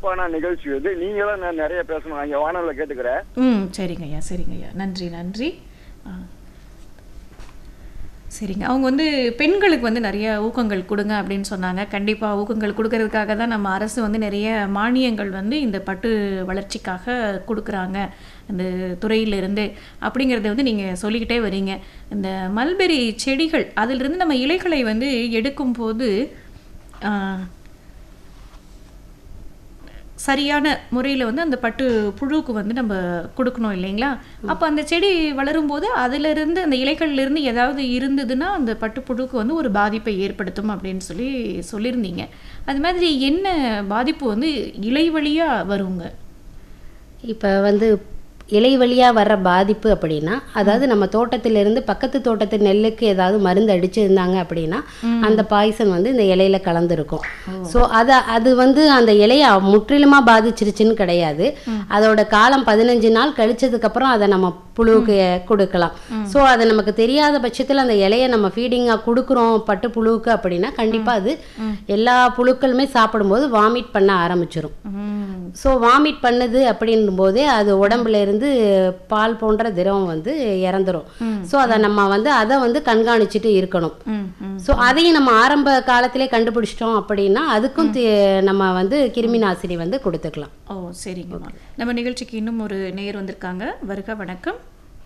சிறப்பான நிகழ்ச்சி இது நீங்களும் நான் நிறைய பேசணும் அங்க வானொலியில கேட்டுக்கிறேன் ம் சரிங்க ஐயா சரிங்க ஐயா நன்றி நன்றி ஆ. சரிங்க அவங்க வந்து பெண்களுக்கு வந்து நிறைய ஊக்கங்கள் கொடுங்க அப்படின்னு சொன்னாங்க கண்டிப்பாக ஊக்கங்கள் கொடுக்கறதுக்காக தான் நம்ம அரசு வந்து நிறைய மானியங்கள் வந்து இந்த பட்டு வளர்ச்சிக்காக கொடுக்குறாங்க அந்த துறையிலிருந்து அப்படிங்கிறத வந்து நீங்கள் சொல்லிக்கிட்டே வரீங்க இந்த மல்பெரி செடிகள் அதிலிருந்து நம்ம இலைகளை வந்து எடுக்கும்போது ஆ, சரியான முறையில் வந்து அந்த பட்டு புழுவுக்கு வந்து நம்ம கொடுக்கணும் இல்லைங்களா அப்போ அந்த செடி வளரும்போது அதிலிருந்து அந்த இலைகள்லேருந்து ஏதாவது இருந்ததுன்னா அந்த பட்டு புழுக்கு வந்து ஒரு பாதிப்பை ஏற்படுத்தும் அப்படின்னு சொல்லி சொல்லியிருந்தீங்க அது மாதிரி என்ன பாதிப்பு வந்து இலை வழியாக வருங்க இப்போ வந்து இலை வழியாக வர்ற பாதிப்பு அப்படின்னா அதாவது நம்ம தோட்டத்திலிருந்து பக்கத்து தோட்டத்து நெல்லுக்கு ஏதாவது மருந்து அடிச்சிருந்தாங்க அப்படின்னா அந்த பாய்சன் வந்து இந்த இலையில கலந்துருக்கும் ஸோ அதை அது வந்து அந்த இலையை முற்றிலுமாக பாதிச்சிருச்சுன்னு கிடையாது அதோட காலம் பதினஞ்சு நாள் கழிச்சதுக்கப்புறம் அதை நம்ம புழுவுக்கு கொடுக்கலாம் ஸோ அது நமக்கு தெரியாத பட்சத்தில் அந்த இலையை நம்ம ஃபீடிங்காக கொடுக்குறோம் பட்டு புழுவுக்கு அப்படின்னா கண்டிப்பாக அது எல்லா புழுக்களுமே சாப்பிடும்போது வாமிட் பண்ண ஆரம்பிச்சிரும் ஸோ வாமிட் பண்ணுது அப்படின்னும் போதே அது உடம்புல இருந்து பால் போன்ற திரவம் வந்து இறந்துரும் ஸோ அதை நம்ம வந்து அதை வந்து கண்காணிச்சுட்டு இருக்கணும் ம் ம் ஸோ அதையும் நம்ம ஆரம்ப காலத்திலே கண்டுபிடிச்சிட்டோம் அப்படின்னா அதுக்கும் தி- நம்ம வந்து கிருமி நாசினி வந்து கொடுத்துக்கலாம் ஓ சரிங்கம்மா நம்ம நிகழ்ச்சிக்கு இன்னும் ஒரு நேயர் வந்திருக்காங்க வருக வணக்கம்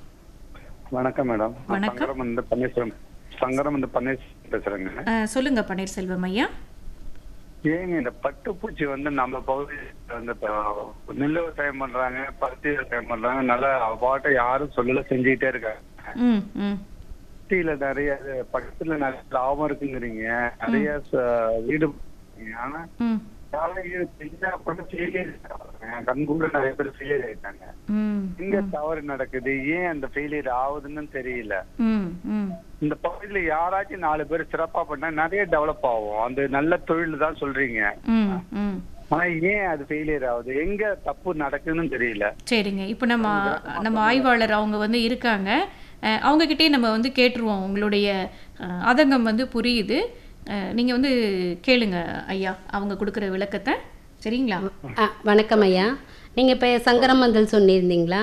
வணக்கம் மேடம் நான் வணக்கம். சங்கரம் வந்து பன்னீர்செல்வம் சங்கரம் வந்து பன்னீர்செல்வம் பேசுறேங்க அஹ், சொல்லுங்க பன்னீர்செல்வம் ஐயா ஏங்க இந்த பட்டுப்பூச்சி வந்து நம்ம பகுதியில் வந்து இப்போ நெல் விவசாயம் பண்றாங்க பருத்தி விவசாயம் பண்றாங்க நல்லா அவாட்ட யாரும் சொல்லல செஞ்சுக்கிட்டே இருக்காங்க ம் ம் பருத்தியில நிறைய இது பக்கத்துல நிறைய லாபம் இருக்குங்கிறீங்க நிறைய ச- வீடு ஆனா ம் யாரும் செஞ்சா கூட ஃபெயிலியர் கண் கூட நிறைய பேர் ஃபெயிலியர் ஆயிட்டாங்க ம் எங்க தவறு நடக்குது ஏன் அந்த ஃபெயிலியர் ஆகுதுன்னு தெரியல ம் ம் இந்த பகுதியில யாராச்சும் நாலு பேர் சிறப்பா பண்ணா நிறைய டெவலப் ஆகும் அந்த நல்ல தொழில் தான் சொல்றீங்க ம் ம் ஆனா ஏன் அது ஃபெயிலியர் ஆகுது எங்க தப்பு நடக்குதுன்னு தெரியல சரிங்க இப்போ நம்ம நம்ம ஆய்வாளர் அவங்க வந்து இருக்காங்க அஹ், அவங்கக்கிட்டே நம்ம வந்து கேட்டுருவோம் உங்களுடைய அஹ், ஆதங்கம் வந்து புரியுது அஹ், நீங்க வந்து கேளுங்க ஐயா அவங்க கொடுக்குற விளக்கத்தை சரிங்களா ஆ, வணக்கம் ஐயா நீங்கள் இப்போ சங்கரமந்தல் சொல்லியிருந்தீங்களா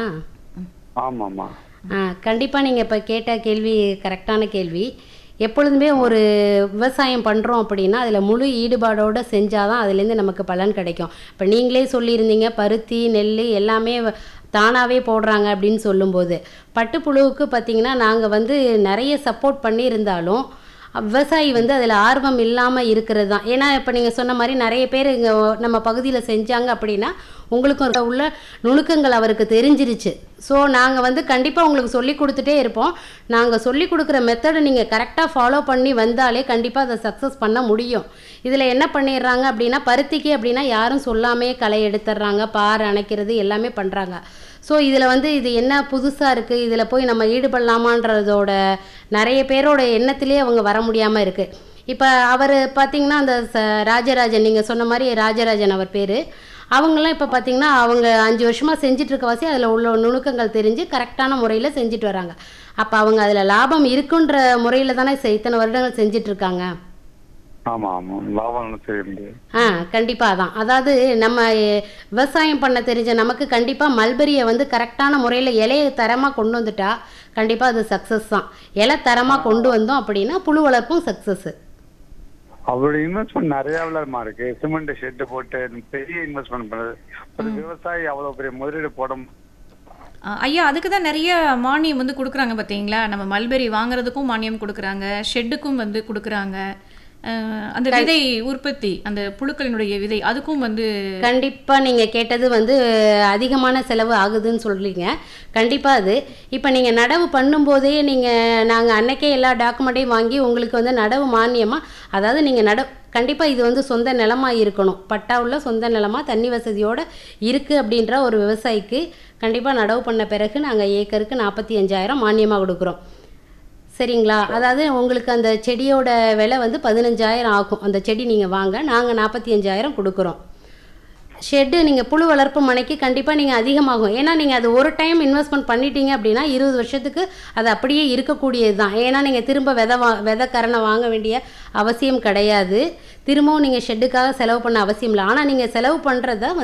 ஆமாமா ஆ கண்டிப்பாக நீங்கள் இப்போ கேட்ட கேள்வி கரெக்டான கேள்வி எப்பொழுதுமே ஒரு விவசாயம் பண்ணுறோம் அப்படின்னா அதில் முழு ஈடுபாடோடு செஞ்சால் தான் அதுலேருந்து நமக்கு பலன் கிடைக்கும் இப்போ நீங்களே சொல்லியிருந்தீங்க பருத்தி நெல் எல்லாமே வ- தானாகவே போடுறாங்க அப்படின்னு சொல்லும்போது பட்டுப்புழுவுக்கு பார்த்தீங்கன்னா நாங்கள் வந்து நிறைய சப்போர்ட் பண்ணியிருந்தாலும் விவசாயி வந்து அதில் ஆர்வம் இல்லாமல் இருக்கிறது தான் ஏன்னா இப்போ நீங்கள் சொன்ன மாதிரி நிறைய பேர் இங்கே நம்ம பகுதியில் செஞ்சாங்க அப்படின்னா உங்களுக்கும் அதுல உள்ள நுணுக்கங்கள் அவருக்கு தெரிஞ்சிருச்சு ஸோ நாங்கள் வந்து கண்டிப்பாக உங்களுக்கு சொல்லி கொடுத்துட்டே இருப்போம் நாங்கள் சொல்லி கொடுக்குற மெத்தடை நீங்கள் கரெக்டாக ஃபாலோ பண்ணி வந்தாலே கண்டிப்பாக அதை சக்ஸஸ் பண்ண முடியும் இதில் என்ன பண்ணிடுறாங்க அப்படின்னா பருத்திக்கு அப்படின்னா யாரும் சொல்லாமே களை எடுத்துடுறாங்க பார் அணைக்கிறது எல்லாமே பண்ணுறாங்க ஸோ இதில் வந்து இது என்ன புதுசாக இருக்குது இதில் போய் நம்ம ஈடுபடலாமான்றதோட நிறைய பேரோட எண்ணத்திலே அவங்க வர முடியாமல் இருக்குது இப்போ அவர் பார்த்தீங்கன்னா அந்த ச ராஜராஜன் நீங்கள் சொன்ன மாதிரி ராஜராஜன் அவர் பேர் அவங்களாம் இப்போ பார்த்தீங்கன்னா அவங்க அஞ்சு வருஷமாக செஞ்சுட்டு இருக்கவாசி அதில் உள்ள நுணுக்கங்கள் தெரிஞ்சு கரெக்டான முறையில் செஞ்சுட்டு வராங்க அப்போ அவங்க அதில் லாபம் இருக்குன்ற முறையில் தானே செ- இத்தனை வருடங்கள் செஞ்சுட்டு இருக்காங்க ஆமா ஆமா லாபம் செய்ய முடியாது ஆ கண்டிப்பாக தான் அதாவது நம்ம எ, விவசாயம் பண்ண தெரிஞ்ச நமக்கு கண்டிப்பாக மல்பெரியை வந்து கரெக்டான முறையில் இலையை தரமாக கொண்டு வந்துட்டா கண்டிப்பாக அது சக்ஸஸ் தான் இலை தரமாக கொண்டு வந்தோம் அப்படின்னா புழு வளர்ப்பும் சக்ஸஸ் அவருடைய இன்வெஸ்ட்மெண்ட் நிறைய விளமா இருக்கு சிமெண்ட் ஷெட் போட்டு பெரிய இன்வெஸ்ட்மெண்ட் பண்ணுறது ஒரு விவசாயி அவ்வளவு பெரிய முதலீடு போட மு- அஹ், ஐயா அதுக்கு தான் நிறைய மானியம் வந்து கொடுக்குறாங்க பார்த்தீங்களா நம்ம மல்பெரி வாங்குறதுக்கும் மானியம் கொடுக்குறாங்க ஷெட்டுக்கும் வந்து கொடுக்குறாங்க அஹ், அந்த விதை உற்பத்தி அந்த புழுக்களினுடைய விதை அதுக்கும் வந்து கண்டிப்பாக நீங்கள் கேட்டது வந்து அதிகமான செலவு ஆகுதுன்னு சொல்கிறீங்க கண்டிப்பாக அது இப்போ நீங்கள் நடவு பண்ணும்போதே நீங்கள் நாங்கள் அன்னைக்கே எல்லா டாக்குமெண்ட்டையும் வாங்கி உங்களுக்கு வந்து நடவு மானியமாக அதாவது நீங்கள் நட கண்டிப்பாக இது வந்து சொந்த நிலமா இருக்கணும் பட்டா உள்ள சொந்த நிலமா தண்ணி வசதியோடு இருக்குது அப்படின்ற ஒரு விவசாயிக்கு கண்டிப்பாக நடவு பண்ண பிறகு நாங்கள் ஏக்கருக்கு நாற்பத்தி அஞ்சாயிரம் மானியமாக கொடுக்குறோம் சரிங்களா அதாவது உங்களுக்கு அந்த செடியோட விலை வந்து பதினஞ்சாயிரம் ஆகும் அந்த செடி நீங்கள் வாங்க நாங்கள் நாற்பத்தி அஞ்சாயிரம் கொடுக்குறோம் ஷெட்டு நீங்கள் புழு வளர்ப்பு மனைக்கு கண்டிப்பாக நீங்கள் அதிகமாகும் ஏன்னா நீங்கள் அது ஒரு டைம் இன்வெஸ்ட்மெண்ட் பண்ணிட்டீங்க அப்படின்னா இருபது வருஷத்துக்கு அது அப்படியே இருக்கக்கூடியது தான் ஏன்னா நீங்கள் திரும்ப விதை வா விதை கரணை வாங்க வேண்டிய அவசியம் கிடையாது திரும்பவும் நீங்கள் ஷெட்டுக்காக செலவு பண்ண அவசியம் இல்லை ஆனால் நீங்கள் செலவு பண்ணுறத